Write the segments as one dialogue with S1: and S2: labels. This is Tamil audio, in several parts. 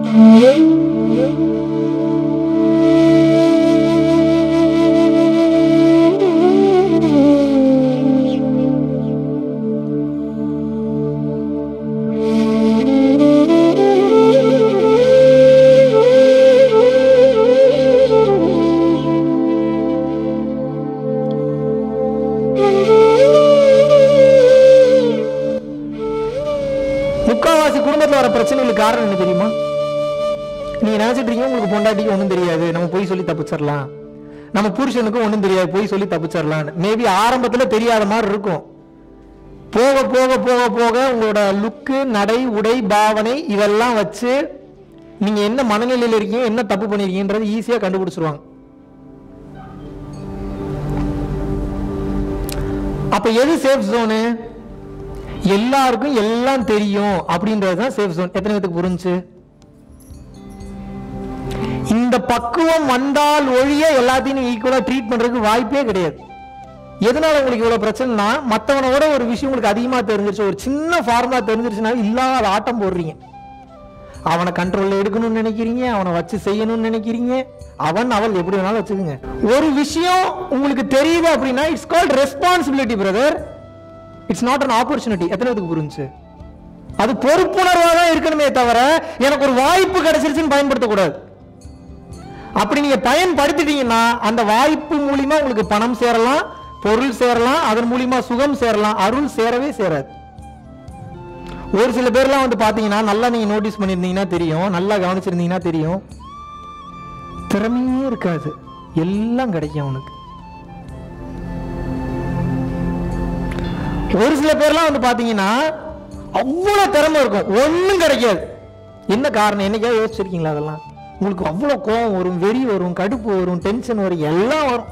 S1: முக்காவாசி குடும்பத்துல வர பிரச்சனைகளுக்கு காரணம் என்ன தெரியுமா நீங்க நினைச்சிட்டு இருக்கீங்க உங்களுக்கு பொண்டாட்டிக்கு ஒண்ணும் தெரியாது நம்ம போய் சொல்லி தப்பிச்சிடலாம் நம்ம புருஷனுக்கும் ஒண்ணும் தெரியாது போய் சொல்லி தப்பிச்சிடலாம் மேபி ஆரம்பத்துல தெரியாத மாதிரி இருக்கும் போக போக போக போக உங்களோட லுக்கு நடை உடை பாவனை இதெல்லாம் வச்சு நீங்க என்ன மனநிலையில இருக்கீங்க என்ன தப்பு பண்ணிருக்கீங்கன்றது ஈஸியா கண்டுபிடிச்சிருவாங்க அப்ப எது சேஃப் ஜோனு எல்லாருக்கும் எல்லாம் தெரியும் அப்படின்றது தான் சேஃப் ஜோன் எத்தனை பேத்துக்கு புரிஞ்சு இந்த பக்குவம் வந்தால் ஒழிய எல்லாத்தையும் ஈக்குவலா ட்ரீட் பண்றதுக்கு வாய்ப்பே கிடையாது எதனால உங்களுக்கு இவ்வளவு பிரச்சனைனா மத்தவனோட ஒரு விஷயம் உங்களுக்கு அதிகமா தெரிஞ்சிருச்சு ஒரு சின்ன ஃபார்முலா தெரிஞ்சிருச்சுனா இல்லாத ஆட்டம் போடுறீங்க அவனை கண்ட்ரோல்ல எடுக்கணும்னு நினைக்கிறீங்க அவனை வச்சு செய்யணும்னு நினைக்கிறீங்க அவன் அவள் எப்படி வேணாலும் வச்சுக்கோங்க ஒரு விஷயம் உங்களுக்கு தெரியுது அப்படின்னா it's called responsibility brother it's not an opportunity எத்தனை பேருக்கு புரிஞ்சு அது பொறுப்புணர்வா தான் இருக்கணுமே தவிர எனக்கு ஒரு வாய்ப்பு கிடைச்சிருச்சுன்னு பயன்படுத்தக்கூடாது அப்படி நீங்க பயன்படுத்திட்டீங்கன்னா அந்த வாய்ப்பு மூலியமா உங்களுக்கு பணம் சேரலாம் பொருள் சேரலாம் அதன் மூலியமா சுகம் சேரலாம் அருள் சேரவே சேராது ஒரு சில பேர்லாம் வந்து பாத்தீங்கன்னா நல்லா நீங்க நோட்டீஸ் பண்ணியிருந்தீங்கன்னா தெரியும் நல்லா கவனிச்சிருந்தீங்கன்னா தெரியும் திறமையே இருக்காது எல்லாம் கிடைக்கும் அவனுக்கு ஒரு சில பேர்லாம் வந்து பாத்தீங்கன்னா அவ்வளவு திறமை இருக்கும் ஒண்ணும் கிடைக்காது என்ன காரணம் என்னைக்கா யோசிச்சிருக்கீங்களா அதெல்லாம் உங்களுக்கு அவ்வளவு கோவம் வரும் வெறி வரும் கடுப்பு வரும் டென்ஷன் வரும் எல்லாம் வரும்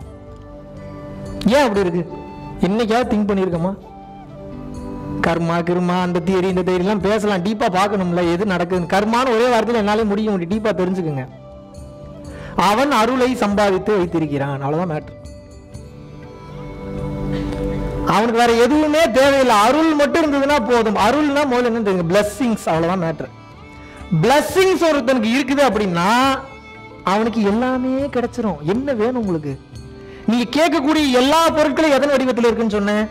S1: ஏன் அப்படி இருக்கு என்னைக்காவது திங்க் பண்ணியிருக்கோமா கர்மா கிருமா அந்த தியரி இந்த தியரி எல்லாம் பேசலாம் டீப்பா பார்க்கணும்ல எது நடக்குது கர்மான்னு ஒரே வாரத்தில் என்னாலே முடிய முடியும் டீப்பா தெரிஞ்சுக்குங்க அவன் அருளை சம்பாதித்து வைத்திருக்கிறான் அவ்வளவுதான் மேட்ரு அவனுக்கு வேற எதுவுமே தேவையில்லை அருள் மட்டும் இருந்ததுன்னா போதும் அருள்னா முதல்ல என்ன தெரியுங்க பிளஸ்ஸிங்ஸ் அவ்வளவுதான் மேட்ரு பிளஸ்ஸிங்ஸ் ஒருத்தனுக்கு இருக்குது அப்படின்னா அவனுக்கு எல்லாமே கிடைச்சிரும் என்ன வேணும் உங்களுக்கு நீங்க கேட்கக்கூடிய எல்லா பொருட்களும் எதன் வடிவத்தில் இருக்குன்னு சொன்னேன்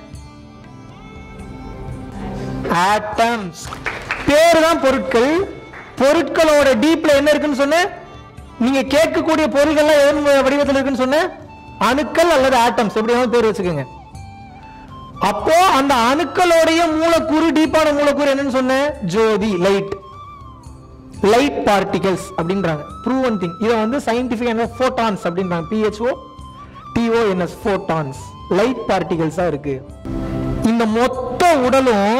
S1: ஆட்டம்ஸ் பேரு தான் பொருட்கள் பொருட்களோட டீப்ல என்ன இருக்குன்னு சொன்னேன் நீங்க கேட்கக்கூடிய பொருள்கள்லாம் எதன் வடிவத்தில் இருக்குன்னு சொன்னேன் அணுக்கள் அல்லது ஆட்டம்ஸ் எப்படி வேணாலும் பேர் வச்சுக்கோங்க அப்போ அந்த அணுக்களோடைய மூலக்கூறு டீப்பான மூலக்கூறு என்னன்னு சொன்னேன் ஜோதி லைட் லைட் பார்ட்டிகல்ஸ் அப்படின்றாங்க ப்ரூவன் திங் இதை வந்து சயின்டிஃபிக் என்ன ஃபோட்டான்ஸ் அப்படின்றாங்க பிஹெச்ஓ டிஓஎன்எஸ் ஃபோட்டான்ஸ் லைட் பார்ட்டிகல்ஸா இருக்கு இந்த மொத்த உடலும்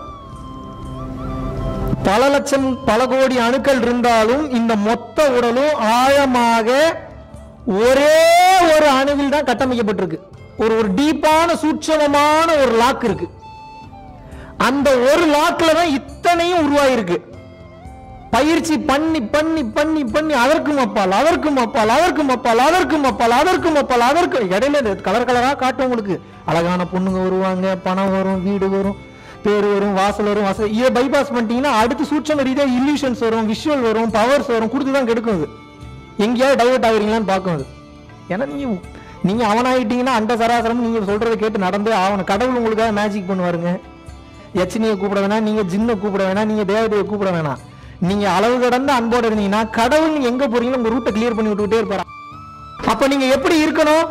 S1: பல லட்சம் பல கோடி அணுக்கள் இருந்தாலும் இந்த மொத்த உடலும் ஆழமாக ஒரே ஒரு அணுவில் தான் கட்டமைக்கப்பட்டிருக்கு ஒரு ஒரு டீப்பான சூட்சமமான ஒரு லாக் இருக்கு அந்த ஒரு லாக்ல தான் இத்தனையும் உருவாயிருக்கு பயிற்சி பண்ணி பண்ணி பண்ணி பண்ணி அதற்கும் அப்பால் அதற்கும் அப்பால் அதற்கும் அப்பால் அதற்கும் அப்பால் அதற்கும் அப்பால் அதற்கு இடையில இந்த கலர் கலரா காட்டும் உங்களுக்கு அழகான பொண்ணுங்க வருவாங்க பணம் வரும் வீடு வரும் பேர் வரும் வாசல் வரும் வாசல் இதை பைபாஸ் பண்ணிட்டீங்கன்னா அடுத்து சூட்சம ரீதியா இல்லூஷன்ஸ் வரும் விஷுவல் வரும் பவர்ஸ் வரும் கொடுத்து தான் கெடுக்கும் அது எங்கேயாவது டைவர்ட் ஆகுறீங்களான்னு பார்க்கும் அது ஏன்னா நீங்க நீங்க அவனாயிட்டீங்கன்னா அந்த சராசரம் நீங்க சொல்றதை கேட்டு நடந்தே ஆகணும் கடவுள் உங்களுக்காக மேஜிக் பண்ணுவாருங்க யட்சினியை கூப்பிட வேணாம் நீங்க ஜின்னை கூப்பிட வேணாம் நீங்க தேவதையை கூப்பிட வேணாம் நீங்க அளவு கடந்த அன்போடு இருந்தீங்கன்னா கடவுள் நீங்க எங்க போறீங்களோ உங்க ரூட்டை கிளியர் பண்ணி விட்டுக்கிட்டே இருப்பாரு அப்ப நீங்க எப்படி இருக்கணும்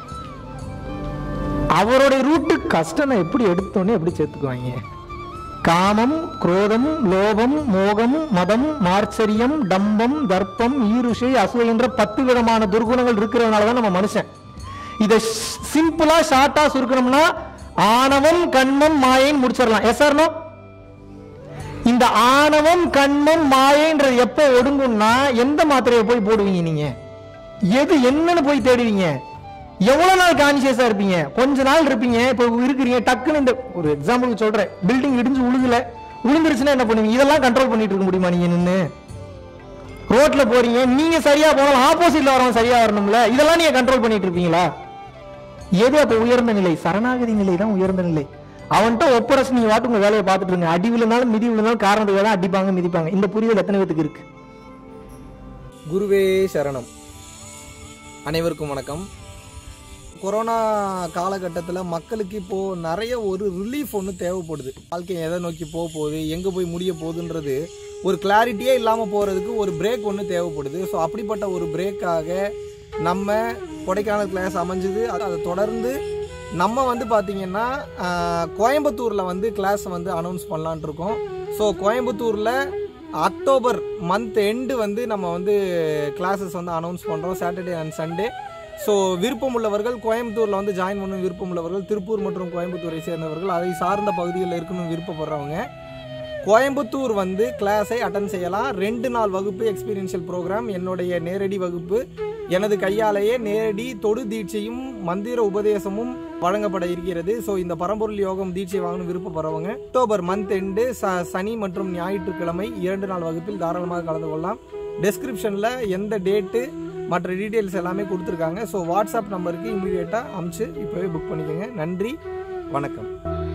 S1: அவருடைய ரூட்டு கஷ்டம் எப்படி எடுத்தோன்னே எப்படி சேர்த்துக்குவாங்க காமம் குரோதம் லோபம் மோகம் மதம் மார்ச்சரியம் டம்பம் தர்ப்பம் ஈருஷை அசூயை என்ற பத்து விதமான துர்குணங்கள் இருக்கிறதுனால தான் நம்ம மனுஷன் இதை சிம்பிளா ஷார்ட்டா சுருக்கணும்னா ஆணவம் கண்மம் மாயைன்னு முடிச்சிடலாம் எஸ் சார்னோ இந்த ஆணவம் கண்மம் மாயைன்றது எப்போ ஒடுங்கும்னா எந்த மாத்திரையை போய் போடுவீங்க நீங்க எது என்னன்னு போய் தேடுவீங்க எவ்வளவு நாள் கான்சியஸா இருப்பீங்க கொஞ்ச நாள் இருப்பீங்க இப்போ இருக்கிறீங்க டக்குன்னு இந்த ஒரு எக்ஸாம்பிளுக்கு சொல்றேன் பில்டிங் இடிஞ்சு உழுகல உளுந்துருச்சுன்னா என்ன பண்ணுவீங்க இதெல்லாம் கண்ட்ரோல் பண்ணிட்டு இருக்க முடியுமா நீங்க நின்னு ரோட்ல போறீங்க நீங்க சரியா போகலாம் ஆப்போசிட்ல வரவன் சரியா வரணும்ல இதெல்லாம் நீங்க கண்ட்ரோல் பண்ணிட்டு இருப்பீங்களா எது அப்ப உயர்ந்த நிலை சரணாகதி நிலை தான் உயர்ந்த நிலை அவன்கிட்ட ஒப்பரசு நீங்க வாட்டு உங்க வேலையை பார்த்துட்டு இருங்க அடி விழுந்தாலும் மிதி விழுந்தாலும் காரணத்துக்காக தான் அடிப்பாங்க மிதிப்பாங்க இந்த புரிதல் எத்தனை பேத்துக்கு இருக்கு
S2: குருவே சரணம் அனைவருக்கும் வணக்கம் கொரோனா காலகட்டத்தில் மக்களுக்கு இப்போது நிறைய ஒரு ரிலீஃப் ஒன்று தேவைப்படுது வாழ்க்கை எதை நோக்கி போக போகுது எங்கே போய் முடிய போகுதுன்றது ஒரு கிளாரிட்டியே இல்லாமல் போகிறதுக்கு ஒரு பிரேக் ஒன்று தேவைப்படுது ஸோ அப்படிப்பட்ட ஒரு பிரேக்காக நம்ம கொடைக்கானல் கிளாஸ் அமைஞ்சுது அது- அதை தொடர்ந்து நம்ம வந்து பார்த்திங்கன்னா கோயம்புத்தூரில் வந்து கிளாஸ் வந்து அனௌன்ஸ் பண்ணலான்ட்டு இருக்கோம் ஸோ கோயம்புத்தூரில் அக்டோபர் மந்த் எண்டு வந்து நம்ம வந்து கிளாஸஸ் வந்து அனௌன்ஸ் பண்ணுறோம் சாட்டர்டே அண்ட் சண்டே ஸோ விருப்பம் உள்ளவர்கள் கோயம்புத்தூரில் வந்து ஜாயின் பண்ணணும் விருப்பம் உள்ளவர்கள் திருப்பூர் மற்றும் கோயம்புத்தூரை சேர்ந்தவர்கள் அதை சார்ந்த பகுதிகளில் இருக்கணும்னு விருப்பப்படுறவங்க கோயம்புத்தூர் வந்து கிளாஸை அட்டன் செய்யலாம் ரெண்டு நாள் வகுப்பு எக்ஸ்பீரியன்ஷியல் ப்ரோக்ராம் என்னுடைய நேரடி வகுப்பு எனது கையாலேயே நேரடி தொடு தீட்சையும் மந்திர உபதேசமும் வழங்கப்பட இருக்கிறது ஸோ இந்த பரம்பொருள் யோகம் தீட்சை வாங்கணும் விருப்பப்படுறவங்க அக்டோபர் மந்த் எண்டு ச சனி மற்றும் ஞாயிற்றுக்கிழமை இரண்டு நாள் வகுப்பில் தாராளமாக கலந்து கொள்ளலாம் டெஸ்கிரிப்ஷனில் எந்த டேட்டு மற்ற டீட்டெயில்ஸ் எல்லாமே கொடுத்துருக்காங்க ஸோ வாட்ஸ்அப் நம்பருக்கு இமீடியட்டாக அமுச்சு இப்போவே புக் பண்ணிக்கோங்க நன்றி வணக்கம்